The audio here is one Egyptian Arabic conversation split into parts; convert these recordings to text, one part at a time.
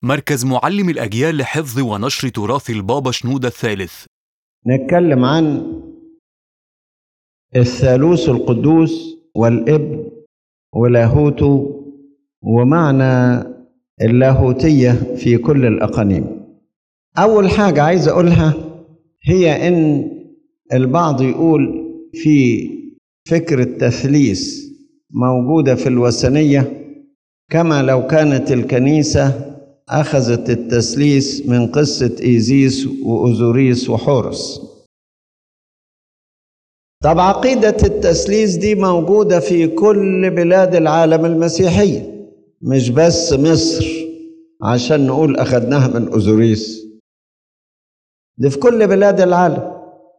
مركز معلم الأجيال لحفظ ونشر تراث البابا شنودة الثالث نتكلم عن الثالوث القدوس والابن ولاهوته ومعنى اللاهوتية في كل الأقانيم أول حاجة عايز أقولها هي إن البعض يقول في فكرة تثليث موجودة في الوثنية كما لو كانت الكنيسة أخذت التثليث من قصة إيزيس وأوزوريس وحورس طب عقيدة التثليث دي موجودة في كل بلاد العالم المسيحية مش بس مصر عشان نقول أخدناها من أوزوريس دي في كل بلاد العالم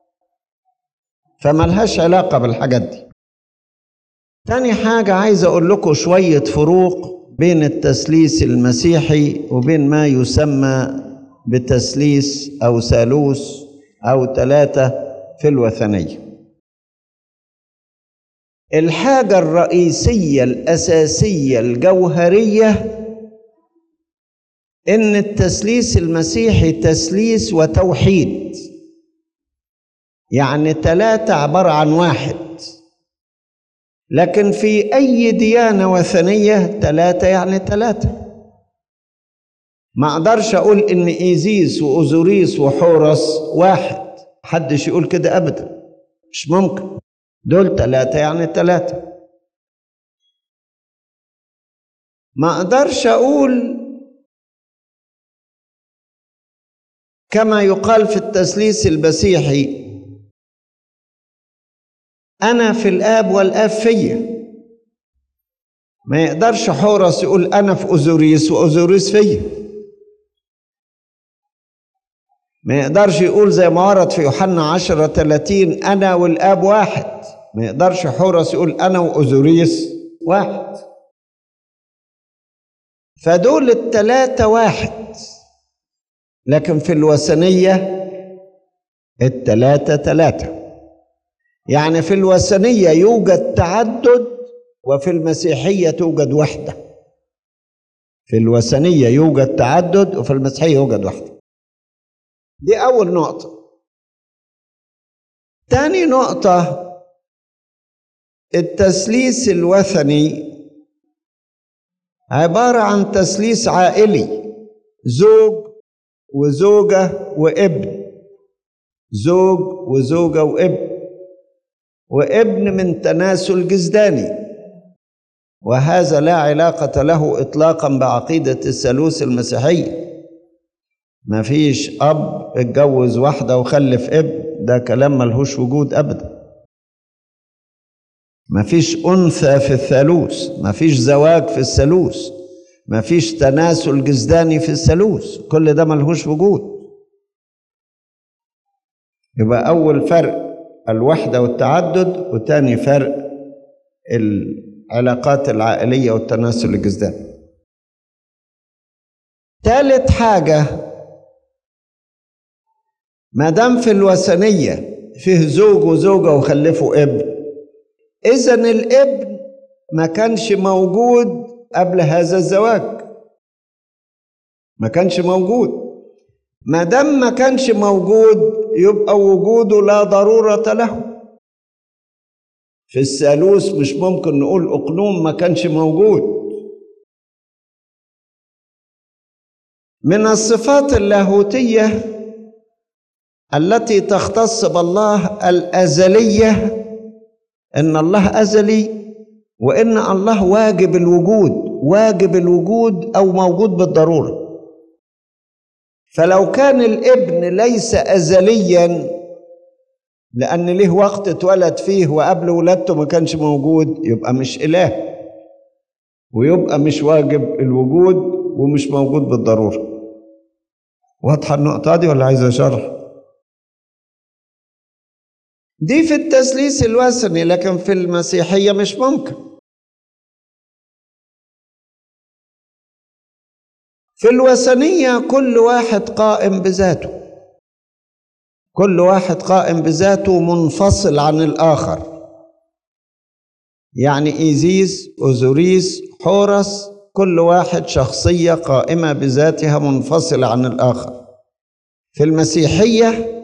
فملهاش علاقة بالحاجات دي تاني حاجة عايز أقول لكم شوية فروق بين التثليث المسيحي وبين ما يسمى بتثليث أو ثالوث أو ثلاثة في الوثنية الحاجة الرئيسية الأساسية الجوهرية إن التثليث المسيحي تثليث وتوحيد يعني ثلاثة عبارة عن واحد لكن في أي ديانة وثنية ثلاثة يعني ثلاثة ما أقدرش أقول إن إيزيس وأوزوريس وحورس واحد حدش يقول كده أبدا مش ممكن دول ثلاثة يعني ثلاثة ما أقدرش أقول كما يقال في التثليث المسيحي أنا في الآب والآب فيا ما يقدرش حورس يقول أنا في أوزوريس وأوزوريس فيا ما يقدرش يقول زي ما ورد في يوحنا عشرة ثلاثين أنا والآب واحد ما يقدرش حورس يقول أنا وأوزوريس واحد فدول التلاتة واحد لكن في الوثنية التلاتة تلاتة يعني في الوثنية يوجد تعدد وفي المسيحية توجد وحدة في الوثنية يوجد تعدد وفي المسيحية يوجد وحدة دي أول نقطة تاني نقطة التثليث الوثني عبارة عن تثليث عائلي زوج وزوجة وابن زوج وزوجة وابن وابن من تناسل جزداني وهذا لا علاقة له إطلاقا بعقيدة الثالوث المسيحية ما فيش أب اتجوز واحدة وخلف ابن ده كلام ملهوش وجود أبدا ما فيش أنثى في الثالوث ما فيش زواج في الثالوث ما فيش تناسل جزداني في الثالوث كل ده ملهوش وجود يبقى أول فرق الوحدة والتعدد وتاني فرق العلاقات العائلية والتناسل الجزداني ثالث حاجة ما دام في الوثنية فيه زوج وزوجة وخلفوا ابن إذا الابن ما كانش موجود قبل هذا الزواج ما كانش موجود ما دام ما كانش موجود يبقى وجوده لا ضرورة له في الثالوث مش ممكن نقول أقنوم ما كانش موجود من الصفات اللاهوتية التي تختص بالله الأزلية إن الله أزلي وإن الله واجب الوجود واجب الوجود أو موجود بالضرورة فلو كان الابن ليس أزليا لأن له وقت اتولد فيه وقبل ولادته ما كانش موجود يبقى مش إله ويبقى مش واجب الوجود ومش موجود بالضرورة واضحة النقطة دي ولا عايزة شرح؟ دي في التثليث الوثني لكن في المسيحية مش ممكن في الوثنية كل واحد قائم بذاته كل واحد قائم بذاته منفصل عن الآخر يعني إيزيس أوزوريس حورس كل واحد شخصية قائمة بذاتها منفصلة عن الآخر في المسيحية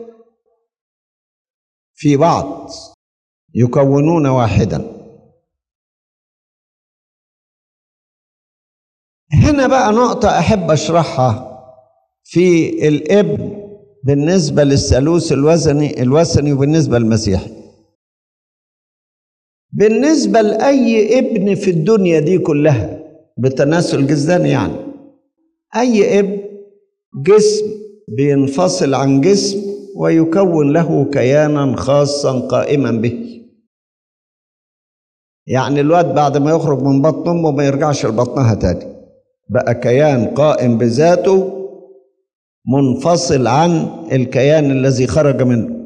في بعض يكونون واحدا هنا بقى نقطة أحب أشرحها في الابن بالنسبة للثالوث الوزني الوثني وبالنسبة للمسيحي بالنسبة لأي ابن في الدنيا دي كلها بتناسل جسداني يعني أي ابن جسم بينفصل عن جسم ويكون له كيانا خاصا قائما به يعني الواد بعد ما يخرج من بطن امه ما يرجعش لبطنها تاني بقى كيان قائم بذاته منفصل عن الكيان الذي خرج منه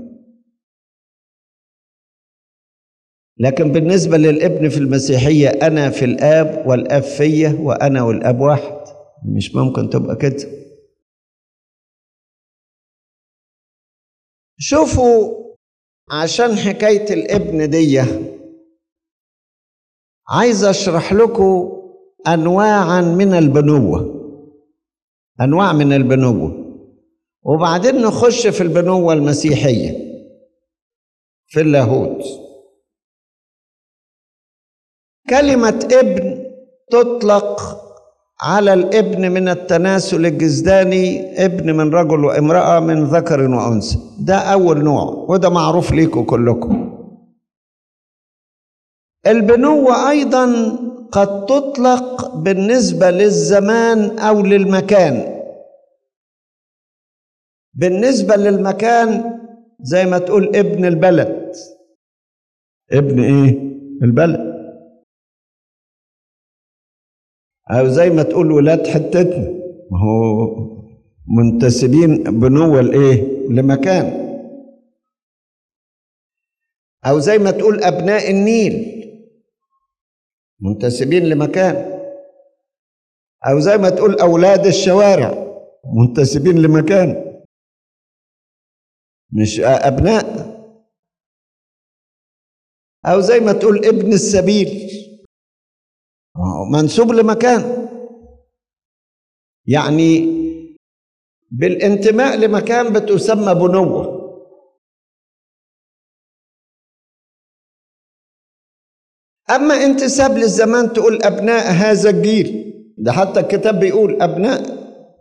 لكن بالنسبة للابن في المسيحية أنا في الآب والآب فيا وأنا والآب واحد مش ممكن تبقى كده شوفوا عشان حكاية الابن دي عايز أشرح لكم أنواعا من البنوة أنواع من البنوة وبعدين نخش في البنوة المسيحية في اللاهوت كلمة ابن تطلق على الابن من التناسل الجسداني ابن من رجل وامرأة من ذكر وأنثى ده أول نوع وده معروف ليكم كلكم البنوة أيضا قد تطلق بالنسبة للزمان أو للمكان بالنسبة للمكان زي ما تقول ابن البلد ابن ايه البلد او زي ما تقول ولاد حتتنا ما هو منتسبين بنوة لايه لمكان او زي ما تقول ابناء النيل منتسبين لمكان او زي ما تقول اولاد الشوارع منتسبين لمكان مش ابناء او زي ما تقول ابن السبيل منسوب لمكان يعني بالانتماء لمكان بتسمى بنوه اما انتساب للزمان تقول ابناء هذا الجيل ده حتى الكتاب بيقول ابناء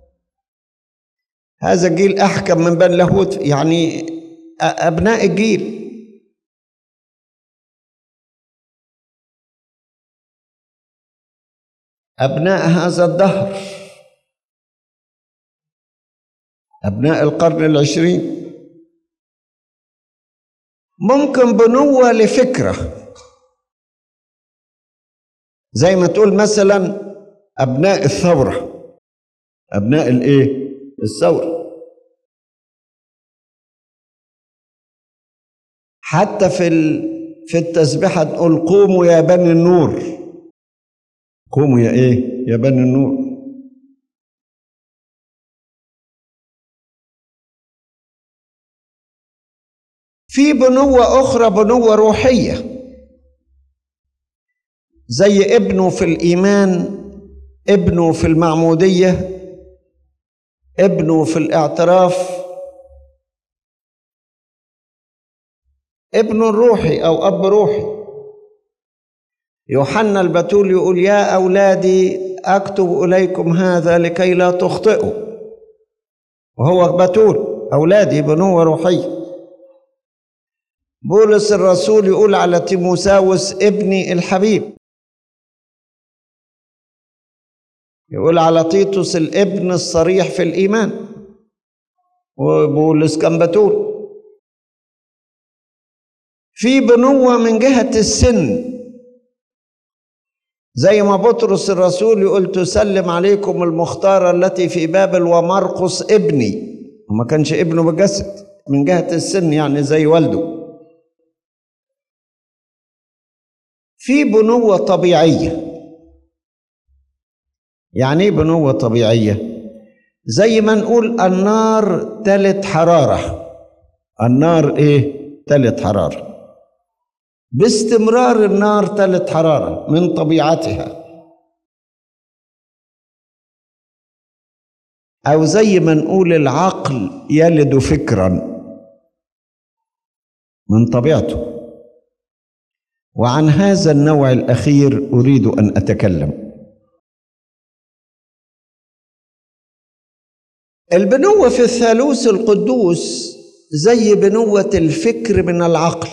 هذا الجيل احكم من بني لاهوت يعني ابناء الجيل ابناء هذا الدهر ابناء القرن العشرين ممكن بنوه لفكره زي ما تقول مثلا ابناء الثوره ابناء الايه الثوره حتى في في التسبيحه تقول قوموا يا بني النور قوموا يا ايه يا بني النور في بنوه اخرى بنوه روحيه زي ابنه في الايمان ابنه في المعموديه ابنه في الاعتراف ابن روحي او اب روحي يوحنا البتول يقول يا اولادي اكتب اليكم هذا لكي لا تخطئوا وهو بتول اولادي بنوه روحيه بولس الرسول يقول على تيموساوس ابني الحبيب يقول على تيتوس الابن الصريح في الإيمان وبولس كان بتول في بنوة من جهة السن زي ما بطرس الرسول يقول تسلم عليكم المختارة التي في بابل ومرقس ابني وما كانش ابنه بالجسد من جهة السن يعني زي والده في بنوة طبيعية يعني ايه بنوة طبيعية زي ما نقول النار تلت حرارة النار ايه تلت حرارة باستمرار النار تلت حرارة من طبيعتها او زي ما نقول العقل يلد فكرا من طبيعته وعن هذا النوع الاخير اريد ان اتكلم البنوه في الثالوث القدوس زي بنوه الفكر من العقل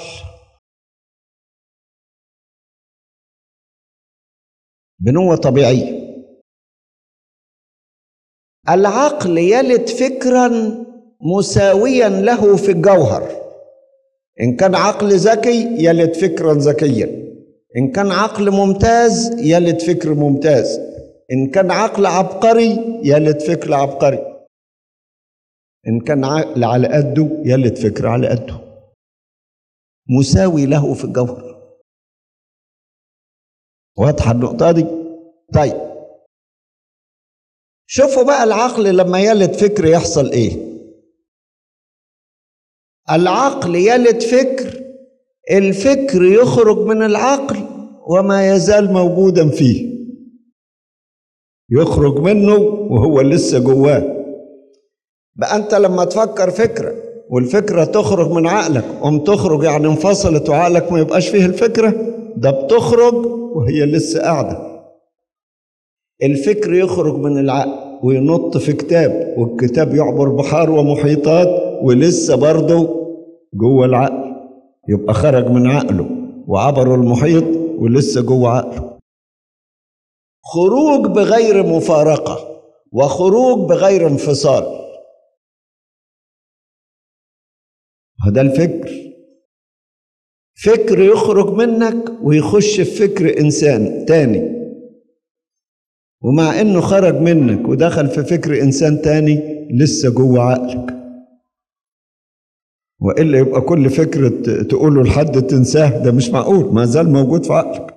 بنوه طبيعيه العقل يلد فكرا مساويا له في الجوهر ان كان عقل ذكي يلد فكرا ذكيا ان كان عقل ممتاز يلد فكر ممتاز ان كان عقل عبقري يلد فكر عبقري ان كان عقل على قده يلد فكر على قده مساوي له في الجوهر واضحه النقطه دي طيب شوفوا بقى العقل لما يلد فكر يحصل ايه العقل يلد فكر الفكر يخرج من العقل وما يزال موجودا فيه يخرج منه وهو لسه جواه بقى انت لما تفكر فكره والفكره تخرج من عقلك قوم تخرج يعني انفصلت وعقلك ما يبقاش فيه الفكره ده بتخرج وهي لسه قاعده الفكر يخرج من العقل وينط في كتاب والكتاب يعبر بحار ومحيطات ولسه برضه جوه العقل يبقى خرج من عقله وعبر المحيط ولسه جوه عقله خروج بغير مفارقة وخروج بغير انفصال هذا الفكر فكر يخرج منك ويخش في فكر إنسان تاني ومع انه خرج منك ودخل في فكر انسان تاني لسه جوه عقلك والا يبقى كل فكره تقوله لحد تنساه ده مش معقول ما زال موجود في عقلك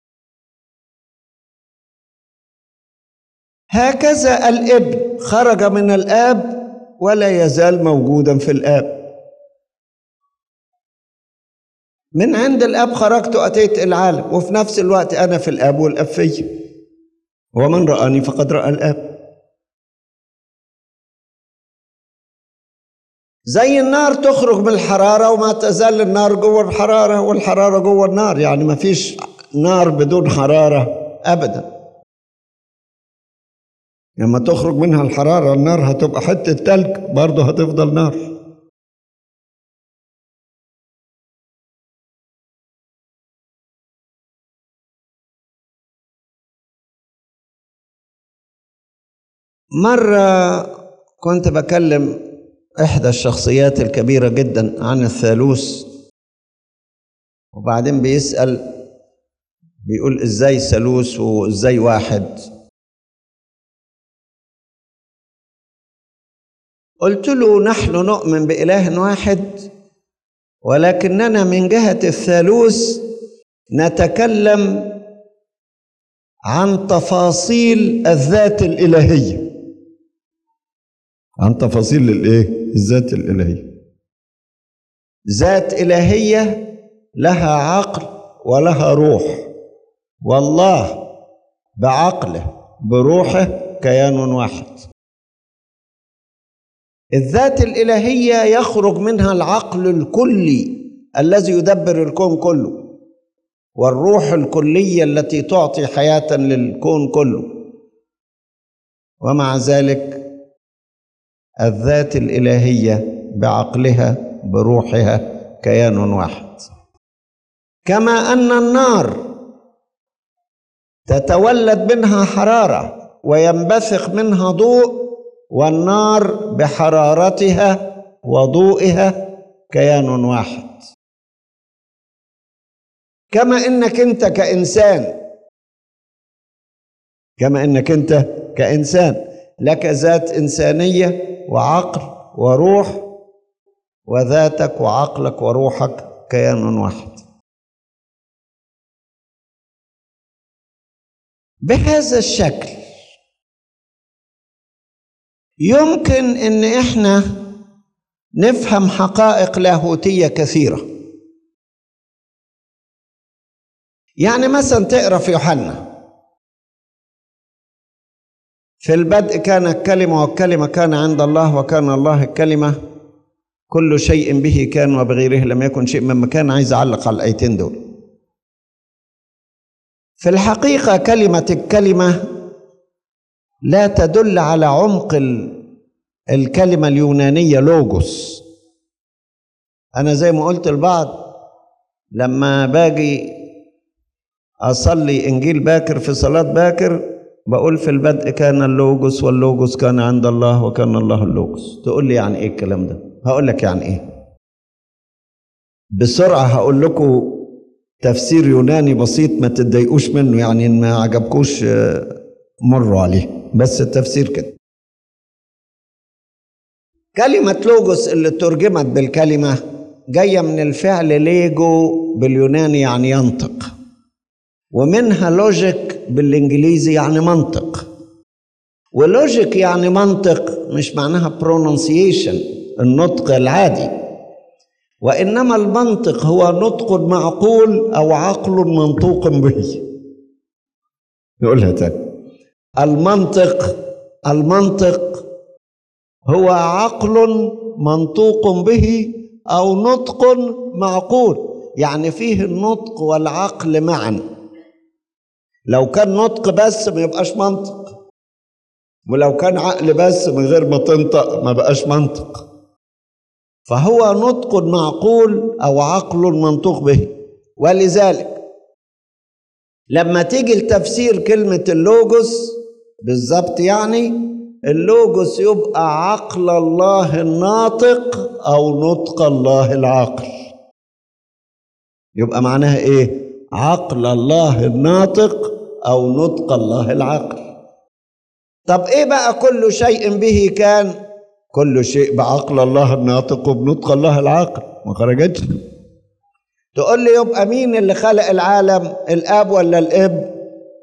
هكذا الابن خرج من الاب ولا يزال موجودا في الاب من عند الاب خرجت واتيت العالم وفي نفس الوقت انا في الاب والاب فيا ومن رآني فقد رأى الآب زي النار تخرج من الحرارة وما تزال النار جوه الحرارة والحرارة جوه النار يعني ما فيش نار بدون حرارة أبدا لما تخرج منها الحرارة النار هتبقى حتة تلج برضه هتفضل نار مرة كنت بكلم إحدى الشخصيات الكبيرة جدا عن الثالوث وبعدين بيسأل بيقول إزاي ثالوث وإزاي واحد قلت له نحن نؤمن بإله واحد ولكننا من جهة الثالوث نتكلم عن تفاصيل الذات الإلهية عن تفاصيل الايه الذات الالهيه ذات الهيه لها عقل ولها روح والله بعقله بروحه كيان واحد الذات الالهيه يخرج منها العقل الكلي الذي يدبر الكون كله والروح الكليه التي تعطي حياه للكون كله ومع ذلك الذات الالهيه بعقلها بروحها كيان واحد كما ان النار تتولد منها حراره وينبثق منها ضوء والنار بحرارتها وضوئها كيان واحد كما انك انت كانسان كما انك انت كانسان لك ذات انسانيه وعقل وروح وذاتك وعقلك وروحك كيان واحد بهذا الشكل يمكن ان احنا نفهم حقائق لاهوتيه كثيره يعني مثلا تقرا في يوحنا في البدء كان الكلمة والكلمة كان عند الله وكان الله الكلمة كل شيء به كان وبغيره لم يكن شيء مما كان عايز أعلق على الآيتين دول في الحقيقة كلمة الكلمة لا تدل على عمق ال- الكلمة اليونانية لوجوس أنا زي ما قلت البعض لما باجي أصلي إنجيل باكر في صلاة باكر بقول في البدء كان اللوجوس واللوجوس كان عند الله وكان الله اللوجوس تقول لي يعني إيه الكلام ده هقول لك يعني إيه بسرعة هقول لكم تفسير يوناني بسيط ما تتضايقوش منه يعني إن ما عجبكوش آه، مروا عليه بس التفسير كده كلمة لوجوس اللي ترجمت بالكلمة جاية من الفعل ليجو باليوناني يعني ينطق ومنها لوجيك بالانجليزي يعني منطق ولوجيك يعني منطق مش معناها برونونسيشن النطق العادي وانما المنطق هو نطق معقول او عقل منطوق به نقولها تاني المنطق المنطق هو عقل منطوق به او نطق معقول يعني فيه النطق والعقل معا لو كان نطق بس ما يبقاش منطق ولو كان عقل بس من غير ما تنطق ما بقاش منطق فهو نطق معقول او عقل منطوق به ولذلك لما تيجي لتفسير كلمة اللوجوس بالظبط يعني اللوجوس يبقى عقل الله الناطق او نطق الله العاقل يبقى معناها ايه عقل الله الناطق او نطق الله العاقل طب ايه بقى كل شيء به كان كل شيء بعقل الله الناطق وبنطق الله العاقل ما خرجتش تقول لي يبقى مين اللي خلق العالم الاب ولا الاب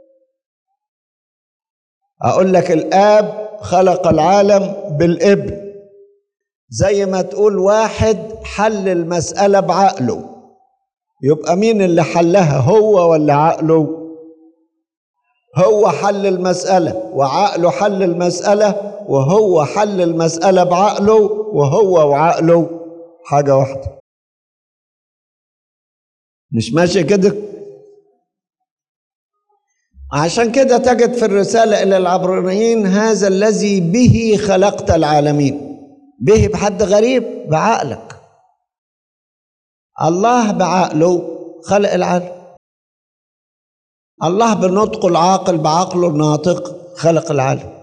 اقول لك الاب خلق العالم بالابن زي ما تقول واحد حل المسألة بعقله يبقى مين اللي حلها هو ولا عقله هو حل المسألة وعقله حل المسألة وهو حل المسألة بعقله وهو وعقله حاجة واحدة مش ماشي كده عشان كده تجد في الرسالة إلى العبرانيين هذا الذي به خلقت العالمين به بحد غريب بعقلك الله بعقله خلق العالم الله بنطقه العاقل بعقله الناطق خلق العالم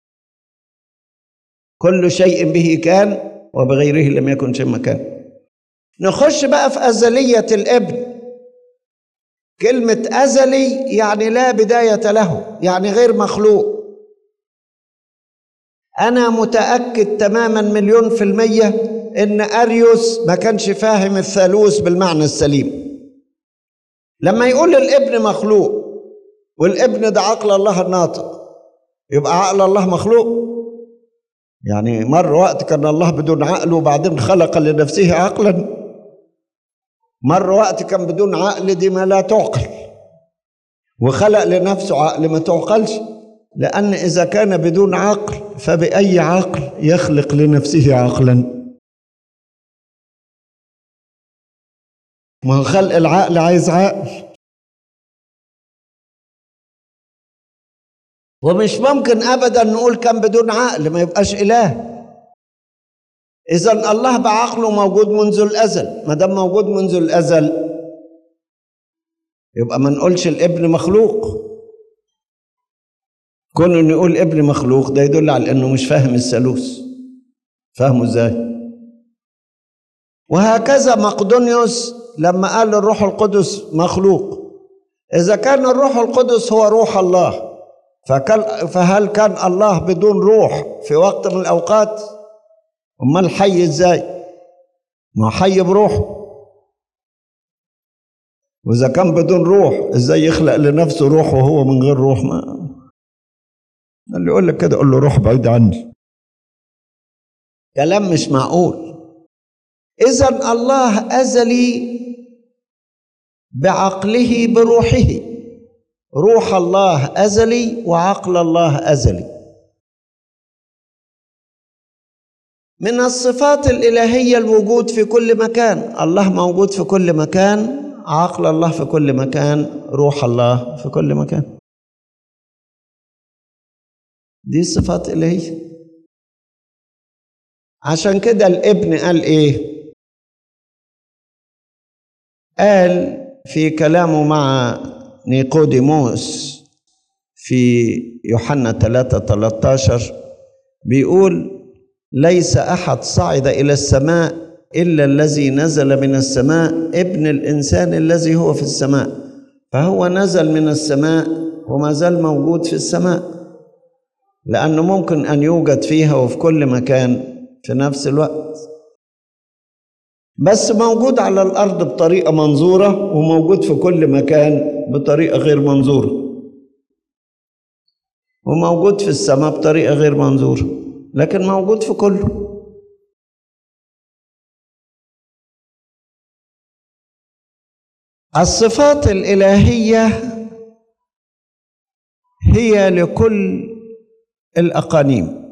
كل شيء به كان وبغيره لم يكن شيء مكان نخش بقى في أزلية الابن كلمة أزلي يعني لا بداية له يعني غير مخلوق أنا متأكد تماما مليون في المية إن أريوس ما كانش فاهم الثالوث بالمعنى السليم لما يقول الابن مخلوق والابن ده عقل الله الناطق يبقى عقل الله مخلوق يعني مر وقت كان الله بدون عقل وبعدين خلق لنفسه عقلا مر وقت كان بدون عقل دي ما لا تعقل وخلق لنفسه عقل ما تعقلش لأن إذا كان بدون عقل فبأي عقل يخلق لنفسه عقلا ما هو خلق العقل عايز عقل ومش ممكن ابدا نقول كان بدون عقل ما يبقاش اله اذا الله بعقله موجود منذ الازل ما دام موجود منذ الازل يبقى ما نقولش الابن مخلوق كون انه يقول ابن مخلوق ده يدل على انه مش فاهم الثالوث فاهمه ازاي وهكذا مقدونيوس لما قال الروح القدس مخلوق اذا كان الروح القدس هو روح الله فكل فهل كان الله بدون روح في وقت من الاوقات امال حي ازاي ما حي بروحه واذا كان بدون روح ازاي يخلق لنفسه روح وهو من غير روح ما اللي يقول لك كده قول له روح بعيد عني كلام مش معقول اذا الله ازلي بعقله بروحه روح الله ازلي وعقل الله ازلي من الصفات الإلهية الوجود في كل مكان الله موجود في كل مكان عقل الله في كل مكان روح الله في كل مكان دي صفات إلهية عشان كده الابن قال إيه قال في كلامه مع نيقوديموس في يوحنا 3 13 بيقول ليس احد صعد الى السماء الا الذي نزل من السماء ابن الانسان الذي هو في السماء فهو نزل من السماء وما زال موجود في السماء لانه ممكن ان يوجد فيها وفي كل مكان في نفس الوقت بس موجود على الارض بطريقه منظوره وموجود في كل مكان بطريقه غير منظوره وموجود في السماء بطريقه غير منظوره لكن موجود في كله الصفات الالهيه هي لكل الاقانيم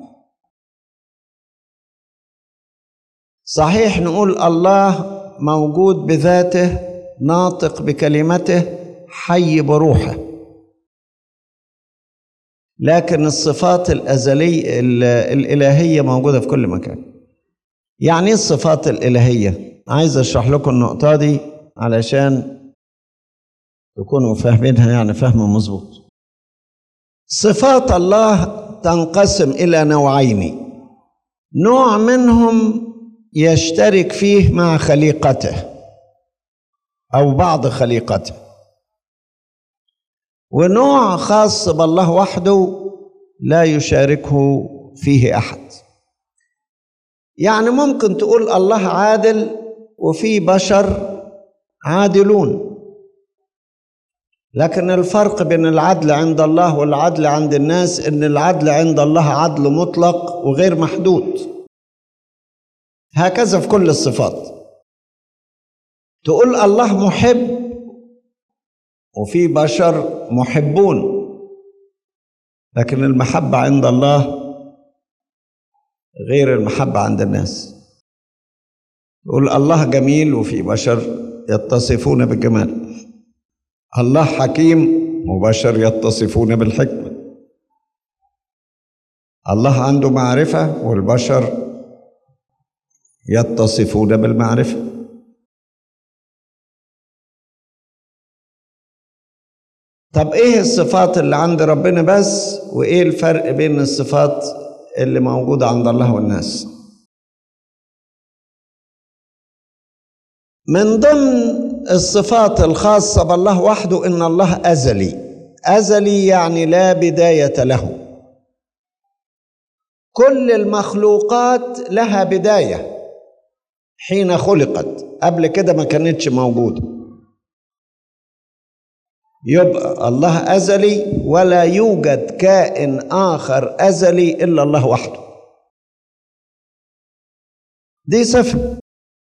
صحيح نقول الله موجود بذاته ناطق بكلمته حي بروحه لكن الصفات الأزلية الإلهية موجودة في كل مكان يعني ايه الصفات الإلهية عايز أشرح لكم النقطة دي علشان تكونوا فاهمينها يعني فهم مظبوط صفات الله تنقسم إلى نوعين نوع منهم يشترك فيه مع خليقته او بعض خليقته ونوع خاص بالله وحده لا يشاركه فيه احد يعني ممكن تقول الله عادل وفي بشر عادلون لكن الفرق بين العدل عند الله والعدل عند الناس ان العدل عند الله عدل مطلق وغير محدود هكذا في كل الصفات تقول الله محب وفي بشر محبون لكن المحبة عند الله غير المحبة عند الناس تقول الله جميل وفي بشر يتصفون بالجمال الله حكيم وبشر يتصفون بالحكمة الله عنده معرفة والبشر يتصفون بالمعرفة طب ايه الصفات اللي عند ربنا بس وايه الفرق بين الصفات اللي موجودة عند الله والناس من ضمن الصفات الخاصة بالله وحده ان الله ازلي ازلي يعني لا بداية له كل المخلوقات لها بدايه حين خلقت قبل كده ما كانتش موجوده يبقى الله ازلي ولا يوجد كائن اخر ازلي الا الله وحده دي صفه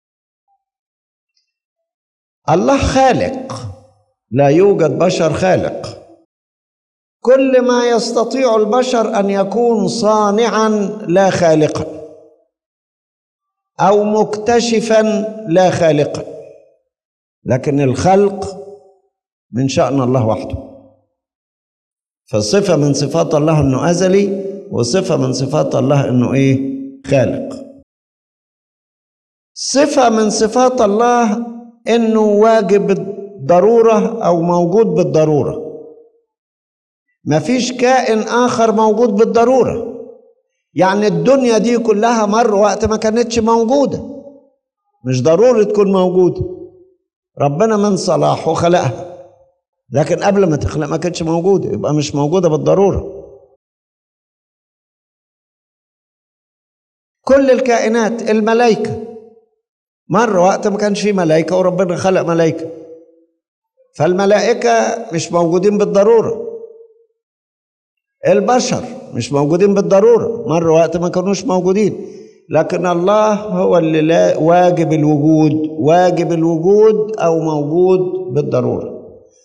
الله خالق لا يوجد بشر خالق كل ما يستطيع البشر ان يكون صانعا لا خالقا او مكتشفا لا خالقا لكن الخلق من شان الله وحده فصفه من صفات الله انه ازلي وصفه من صفات الله انه ايه خالق صفه من صفات الله انه واجب بالضروره او موجود بالضروره مفيش كائن اخر موجود بالضروره يعني الدنيا دي كلها مر وقت ما كانتش موجوده مش ضروري تكون موجوده ربنا من صلاحه خلقها لكن قبل ما تخلق ما كانتش موجوده يبقى مش موجوده بالضروره كل الكائنات الملائكه مر وقت ما كانش في ملائكه وربنا خلق ملائكه فالملائكه مش موجودين بالضروره البشر مش موجودين بالضرورة مر وقت ما كانوش موجودين لكن الله هو اللي لا واجب الوجود واجب الوجود أو موجود بالضرورة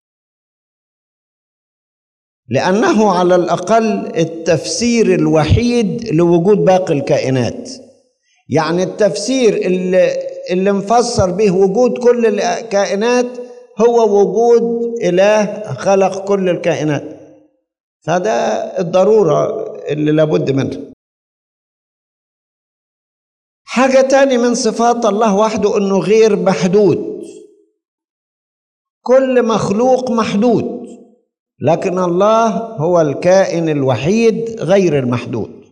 لأنه على الأقل التفسير الوحيد لوجود باقي الكائنات يعني التفسير اللي, اللي مفسر به وجود كل الكائنات هو وجود إله خلق كل الكائنات فده الضرورة اللي لابد منها حاجة تاني من صفات الله وحده انه غير محدود كل مخلوق محدود لكن الله هو الكائن الوحيد غير المحدود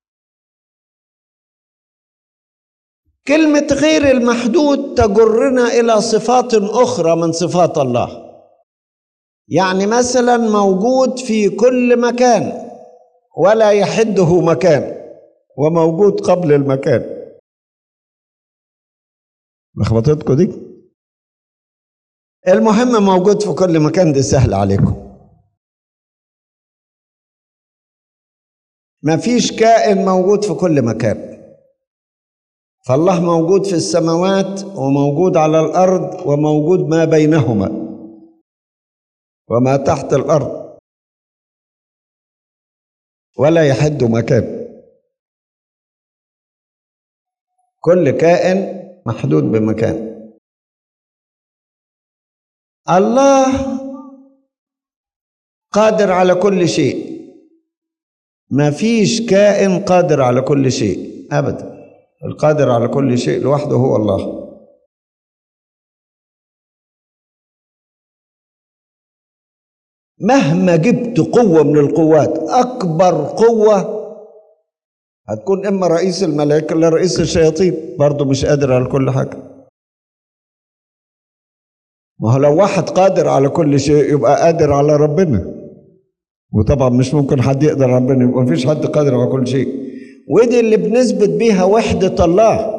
كلمة غير المحدود تجرنا إلى صفات أخرى من صفات الله يعني مثلا موجود في كل مكان ولا يحده مكان وموجود قبل المكان لخبطتكم دي المهم موجود في كل مكان دي سهل عليكم ما فيش كائن موجود في كل مكان فالله موجود في السماوات وموجود على الارض وموجود ما بينهما وما تحت الارض ولا يحد مكان كل كائن محدود بمكان الله قادر على كل شيء ما فيش كائن قادر على كل شيء ابدا القادر على كل شيء لوحده هو الله مهما جبت قوة من القوات أكبر قوة هتكون إما رئيس الملائكة ولا رئيس الشياطين برضه مش قادر على كل حاجة ما هو لو واحد قادر على كل شيء يبقى قادر على ربنا وطبعا مش ممكن حد يقدر على ربنا يبقى مفيش حد قادر على كل شيء ودي اللي بنثبت بيها وحدة الله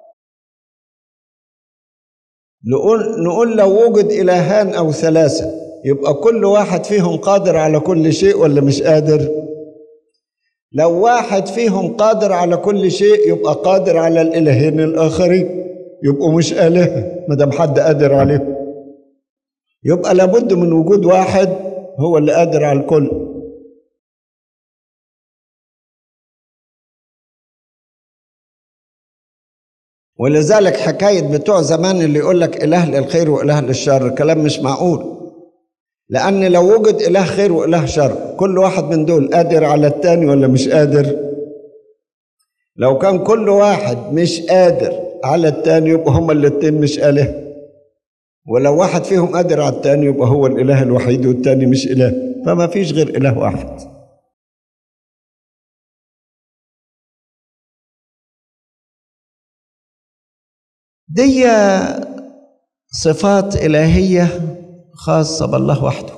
نقول نقول لو وجد إلهان أو ثلاثة يبقى كل واحد فيهم قادر على كل شيء ولا مش قادر؟ لو واحد فيهم قادر على كل شيء يبقى قادر على الإلهين الآخرين يبقوا مش آلهة ما دام حد قادر عليهم يبقى لابد من وجود واحد هو اللي قادر على الكل ولذلك حكاية بتوع زمان اللي يقول لك إله للخير وإله للشر كلام مش معقول لأن لو وجد إله خير وإله شر كل واحد من دول قادر على التاني ولا مش قادر لو كان كل واحد مش قادر على التاني يبقى هما الاتنين مش آله ولو واحد فيهم قادر على التاني يبقى هو الإله الوحيد والتاني مش إله فما فيش غير إله واحد دي صفات إلهية خاصة بالله وحده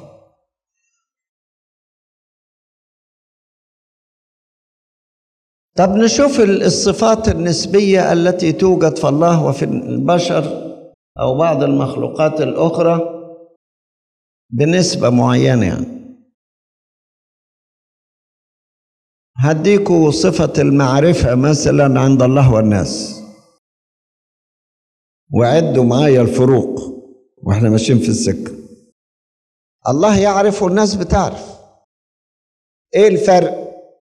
طب نشوف الصفات النسبية التي توجد في الله وفي البشر أو بعض المخلوقات الأخرى بنسبة معينة يعني هديكوا صفة المعرفة مثلا عند الله والناس وعدوا معايا الفروق واحنا ماشيين في السكة الله يعرف والناس بتعرف ايه الفرق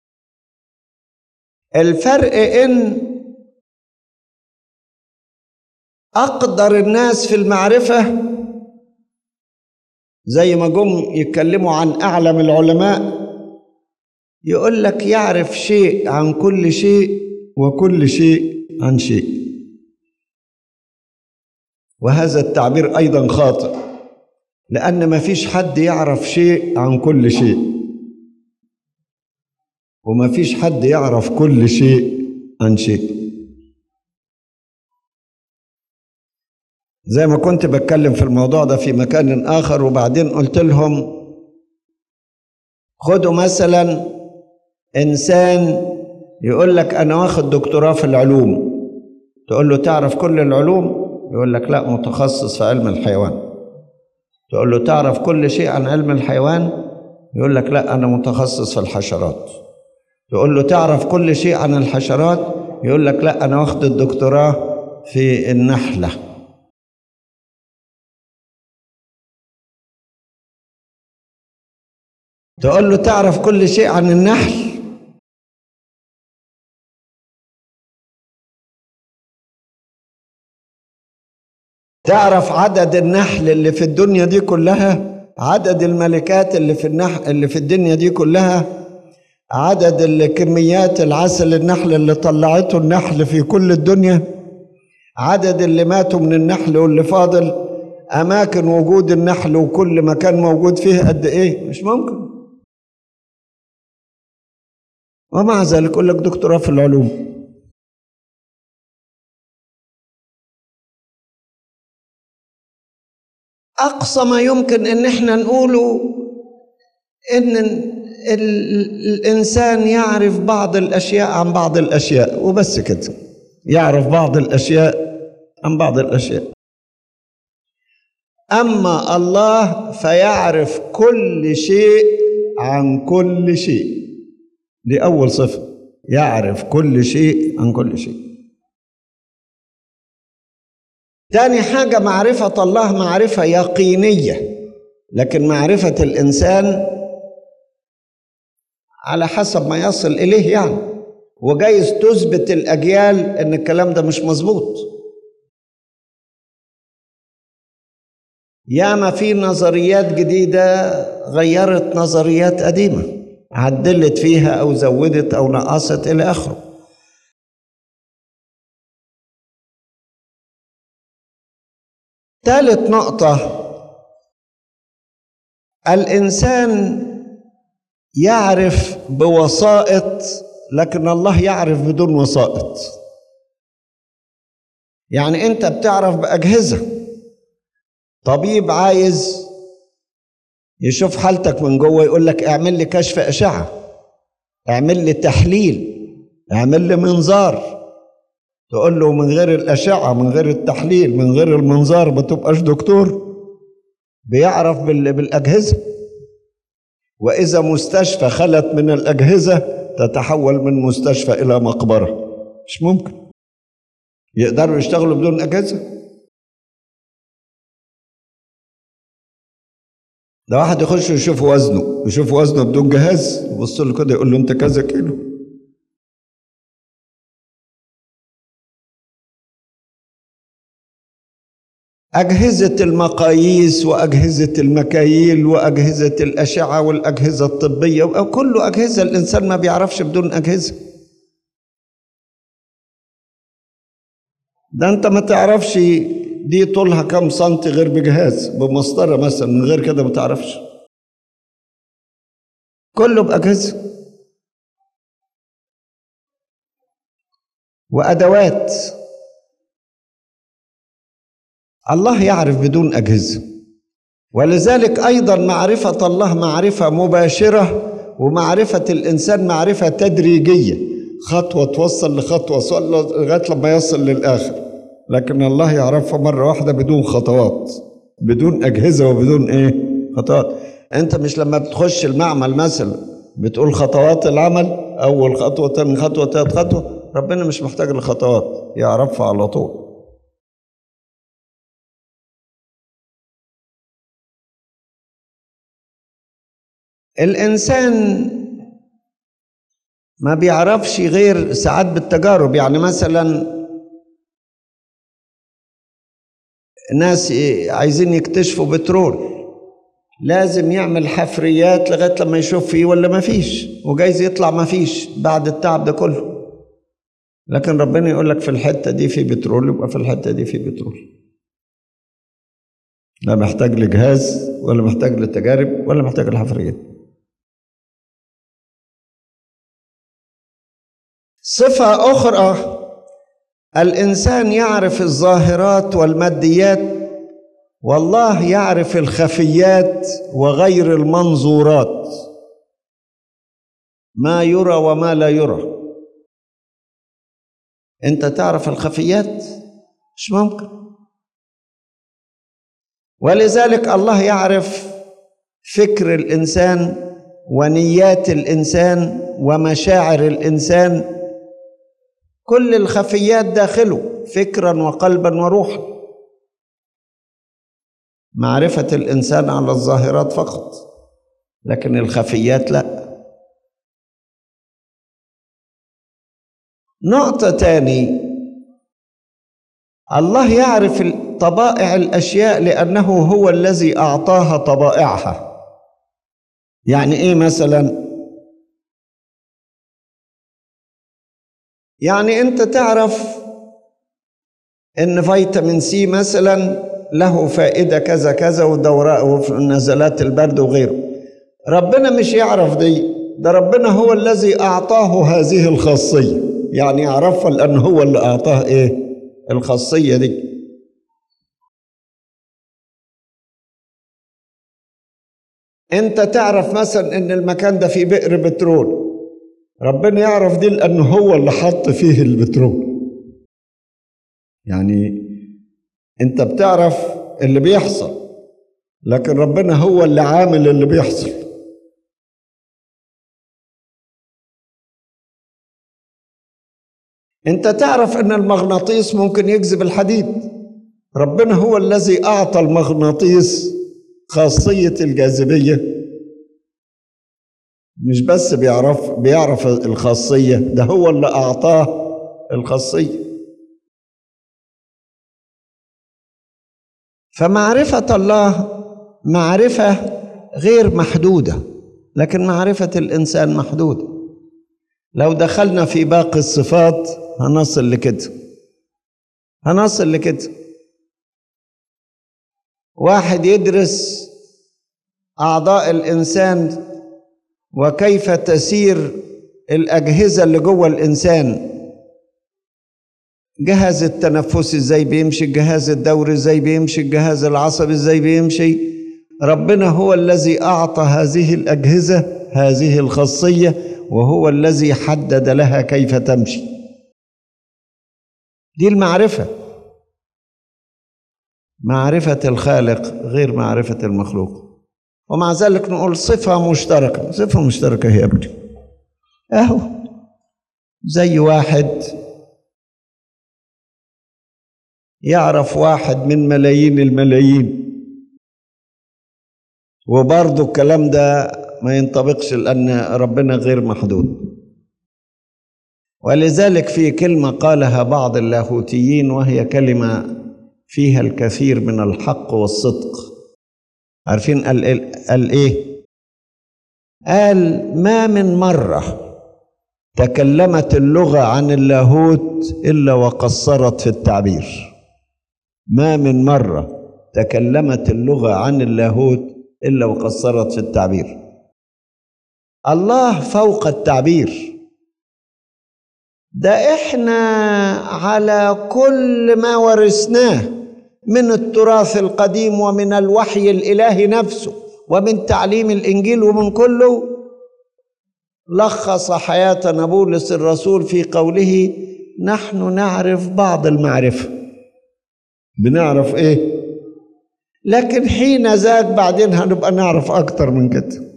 الفرق ان اقدر الناس في المعرفة زي ما جم يتكلموا عن اعلم العلماء يقول لك يعرف شيء عن كل شيء وكل شيء عن شيء وهذا التعبير ايضا خاطئ لان ما فيش حد يعرف شيء عن كل شيء وما فيش حد يعرف كل شيء عن شيء زي ما كنت بتكلم في الموضوع ده في مكان اخر وبعدين قلت لهم خدوا مثلا انسان يقول لك انا واخد دكتوراه في العلوم تقول له تعرف كل العلوم يقول لك لا متخصص في علم الحيوان تقول له تعرف كل شيء عن علم الحيوان يقول لك لا انا متخصص في الحشرات تقول له تعرف كل شيء عن الحشرات يقول لك لا انا واخد الدكتوراه في النحله تقول له تعرف كل شيء عن النحل تعرف عدد النحل اللي في الدنيا دي كلها عدد الملكات اللي في النح اللي في الدنيا دي كلها عدد الكميات العسل النحل اللي طلعته النحل في كل الدنيا عدد اللي ماتوا من النحل واللي فاضل أماكن وجود النحل وكل مكان موجود فيه قد إيه مش ممكن ومع ذلك يقول لك دكتوراه في العلوم أقصى ما يمكن إن إحنا نقوله إن ال- الإنسان يعرف بعض الأشياء عن بعض الأشياء وبس كده يعرف بعض الأشياء عن بعض الأشياء أما الله فيعرف كل شيء عن كل شيء دي أول صفة يعرف كل شيء عن كل شيء تاني حاجة معرفة الله معرفة يقينية لكن معرفة الإنسان على حسب ما يصل إليه يعني وجايز تثبت الأجيال إن الكلام ده مش مظبوط ياما في نظريات جديدة غيرت نظريات قديمة عدلت فيها أو زودت أو نقصت إلى آخره ثالث نقطة الإنسان يعرف بوسائط لكن الله يعرف بدون وسائط يعني أنت بتعرف بأجهزة طبيب عايز يشوف حالتك من جوه يقول لك اعمل لي كشف أشعة اعمل لي تحليل اعمل لي منظار تقول له من غير الأشعة من غير التحليل من غير المنظار ما تبقاش دكتور بيعرف بال- بالأجهزة وإذا مستشفى خلت من الأجهزة تتحول من مستشفى إلى مقبرة مش ممكن يقدروا يشتغلوا بدون أجهزة ده واحد يخش يشوف وزنه يشوف وزنه بدون جهاز يبص له كده يقول له انت كذا كيلو أجهزة المقاييس وأجهزة المكاييل وأجهزة الأشعة والأجهزة الطبية كله أجهزة الإنسان ما بيعرفش بدون أجهزة ده أنت ما تعرفش دي طولها كم سنتي غير بجهاز بمسطرة مثلا من غير كده ما تعرفش كله بأجهزة وأدوات الله يعرف بدون أجهزة ولذلك أيضا معرفة الله معرفة مباشرة ومعرفة الإنسان معرفة تدريجية خطوة توصل لخطوة توصل لغاية لما يصل للآخر لكن الله يعرفها مرة واحدة بدون خطوات بدون أجهزة وبدون إيه خطوات أنت مش لما بتخش المعمل مثلا بتقول خطوات العمل أول خطوة تاني خطوة تالت خطوة ربنا مش محتاج لخطوات يعرفها على طول الإنسان ما بيعرفش غير ساعات بالتجارب يعني مثلا ناس عايزين يكتشفوا بترول لازم يعمل حفريات لغاية لما يشوف فيه ولا ما فيش وجايز يطلع ما فيش بعد التعب ده كله لكن ربنا يقول لك في الحتة دي في بترول يبقى في الحتة دي في بترول لا محتاج لجهاز ولا محتاج لتجارب ولا محتاج لحفريات صفة أخرى الإنسان يعرف الظاهرات والماديات والله يعرف الخفيات وغير المنظورات ما يرى وما لا يرى انت تعرف الخفيات مش ممكن ولذلك الله يعرف فكر الانسان ونيات الانسان ومشاعر الانسان كل الخفيات داخله فكرا وقلبا وروحا معرفة الإنسان على الظاهرات فقط لكن الخفيات لا نقطة تاني الله يعرف طبائع الاشياء لانه هو الذي اعطاها طبائعها يعني ايه مثلا يعني انت تعرف ان فيتامين سي مثلا له فائده كذا كذا ودوراء ونزلات البرد وغيره ربنا مش يعرف دي ده ربنا هو الذي اعطاه هذه الخاصيه يعني يعرفها لان هو اللي اعطاه ايه الخاصيه دي انت تعرف مثلا ان المكان ده فيه بئر بترول ربنا يعرف دي لأنه هو اللي حط فيه البترول يعني أنت بتعرف اللي بيحصل لكن ربنا هو اللي عامل اللي بيحصل أنت تعرف أن المغناطيس ممكن يجذب الحديد ربنا هو الذي أعطى المغناطيس خاصية الجاذبية مش بس بيعرف بيعرف الخاصية ده هو اللي أعطاه الخاصية فمعرفة الله معرفة غير محدودة لكن معرفة الإنسان محدودة لو دخلنا في باقي الصفات هنصل لكده هنصل لكده واحد يدرس أعضاء الإنسان وكيف تسير الأجهزة اللي جوه الإنسان جهاز التنفس ازاي بيمشي الجهاز الدوري ازاي بيمشي الجهاز العصبي ازاي بيمشي ربنا هو الذي أعطى هذه الأجهزة هذه الخاصية وهو الذي حدد لها كيف تمشي دي المعرفة معرفة الخالق غير معرفة المخلوق ومع ذلك نقول صفة مشتركة صفة مشتركة هي ابني اهو زي واحد يعرف واحد من ملايين الملايين وبرضه الكلام ده ما ينطبقش لأن ربنا غير محدود ولذلك في كلمة قالها بعض اللاهوتيين وهي كلمة فيها الكثير من الحق والصدق عارفين قال, قال ايه قال ما من مرة تكلمت اللغة عن اللاهوت إلا وقصرت في التعبير ما من مرة تكلمت اللغة عن اللاهوت إلا وقصرت في التعبير الله فوق التعبير ده احنا على كل ما ورثناه من التراث القديم ومن الوحي الالهي نفسه ومن تعليم الانجيل ومن كله لخص حياه نبولس الرسول في قوله نحن نعرف بعض المعرفه بنعرف ايه لكن حين ذاك بعدين هنبقى نعرف اكتر من كده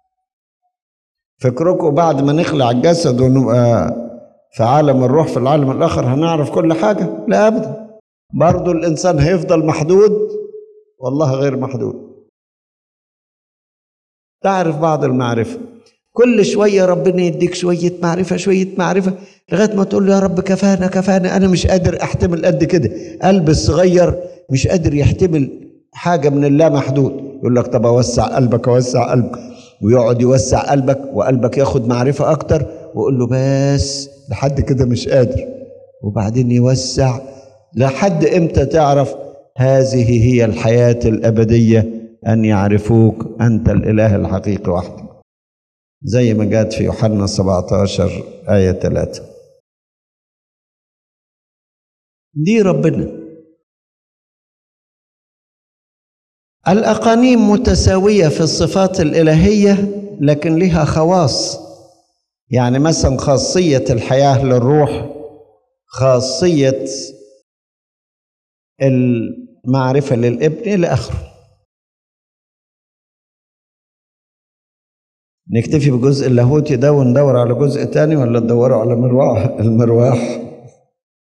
فكركم بعد ما نخلع الجسد ونبقى في عالم الروح في العالم الاخر هنعرف كل حاجه لا ابدا برضو الانسان هيفضل محدود والله غير محدود تعرف بعض المعرفه كل شويه ربنا يديك شويه معرفه شويه معرفه لغايه ما تقول له يا رب كفانا كفانا انا مش قادر احتمل قد كده قلب الصغير مش قادر يحتمل حاجه من اللا محدود يقول لك طب اوسع قلبك اوسع قلبك ويقعد يوسع قلبك وقلبك ياخد معرفه اكتر ويقول له بس لحد كده مش قادر وبعدين يوسع لحد امتى تعرف هذه هي الحياه الابديه ان يعرفوك انت الاله الحقيقي وحدك زي ما جاءت في يوحنا 17 آية 3 دي ربنا الأقانيم متساوية في الصفات الإلهية لكن لها خواص يعني مثلا خاصية الحياة للروح خاصية المعرفة للابن إلى آخره نكتفي بجزء اللاهوتي ده وندور على جزء تاني ولا تدوروا على مروح المرواح